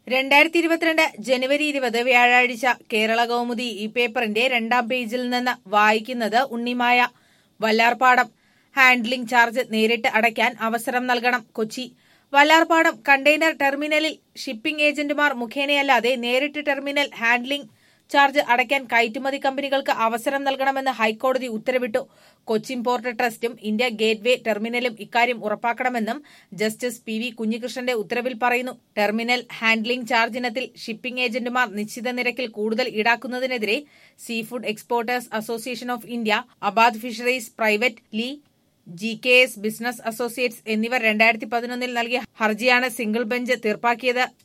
രണ്ടായിരത്തി ഇരുപത്തിരണ്ട് ജനുവരി ഇരുപത് വ്യാഴാഴ്ച കേരള കൗമുദി ഈ പേപ്പറിന്റെ രണ്ടാം പേജിൽ നിന്ന് വായിക്കുന്നത് ഉണ്ണിമായ വല്ലാർപാടം ഹാൻഡ്ലിംഗ് ചാർജ് നേരിട്ട് അടയ്ക്കാൻ അവസരം നൽകണം കൊച്ചി വല്ലാർപാടം കണ്ടെയ്നർ ടെർമിനലിൽ ഷിപ്പിംഗ് ഏജന്റുമാർ മുഖേനയല്ലാതെ നേരിട്ട് ടെർമിനൽ ഹാൻഡ്ലിംഗ് ചാർജ് അടയ്ക്കാൻ കയറ്റുമതി കമ്പനികൾക്ക് അവസരം നൽകണമെന്ന് ഹൈക്കോടതി ഉത്തരവിട്ടു കൊച്ചിൻ പോർട്ട് ട്രസ്റ്റും ഇന്ത്യ ഗേറ്റ്വേ ടെർമിനലും ഇക്കാര്യം ഉറപ്പാക്കണമെന്നും ജസ്റ്റിസ് പി വി കുഞ്ഞികൃഷ്ണന്റെ ഉത്തരവിൽ പറയുന്നു ടെർമിനൽ ഹാൻഡ്ലിംഗ് ചാർജ് ഇനത്തിൽ ഷിപ്പിംഗ് ഏജന്റുമാർ നിശ്ചിത നിരക്കിൽ കൂടുതൽ ഈടാക്കുന്നതിനെതിരെ sea food exporters association of India Abad fisheries private ലീ G K S business associates എന്നിവർ രണ്ടായിരത്തി പതിനൊന്നിൽ നൽകിയ ഹർജിയാണ് സിംഗിൾ ബെഞ്ച് തീർപ്പാക്കിയത്